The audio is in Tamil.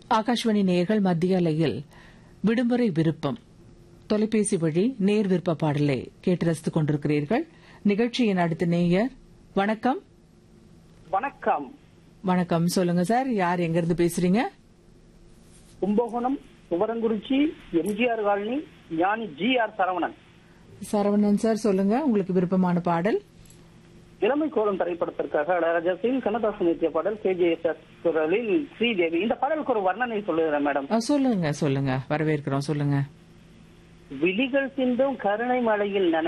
ஆகாஷ்வாணி நேயர்கள் மத்திய அலையில் விடுமுறை விருப்பம் தொலைபேசி வழி நேர் விருப்ப பாடலை கேட்டு ரசித்துக் கொண்டிருக்கிறீர்கள் நிகழ்ச்சியின் அடுத்த நேயர் வணக்கம் வணக்கம் வணக்கம் சொல்லுங்க சார் யார் எங்கிருந்து பேசுறீங்க Kumbakonam Thuvarankurichi MGR colony Gnani G R Saravanan Saravanan sir சொல்லுங்க உங்களுக்கு விருப்பமான பாடல் இளமை கோலம் திரைப்படத்திற்காக இளையராஜாசின் கண்ணதாசன் நித்திய பாடல் கே ஜே எஸ் குரலில் ஸ்ரீதேவி இந்த பாடலுக்கு ஒரு வர்ணனை சொல்லுகிறேன் மேடம் அ, சொல்லுங்க சொல்லுங்க வரவேற்கிறோம் சொல்லுங்க விழிகள் சிந்தும் கருணை மலையில் நனை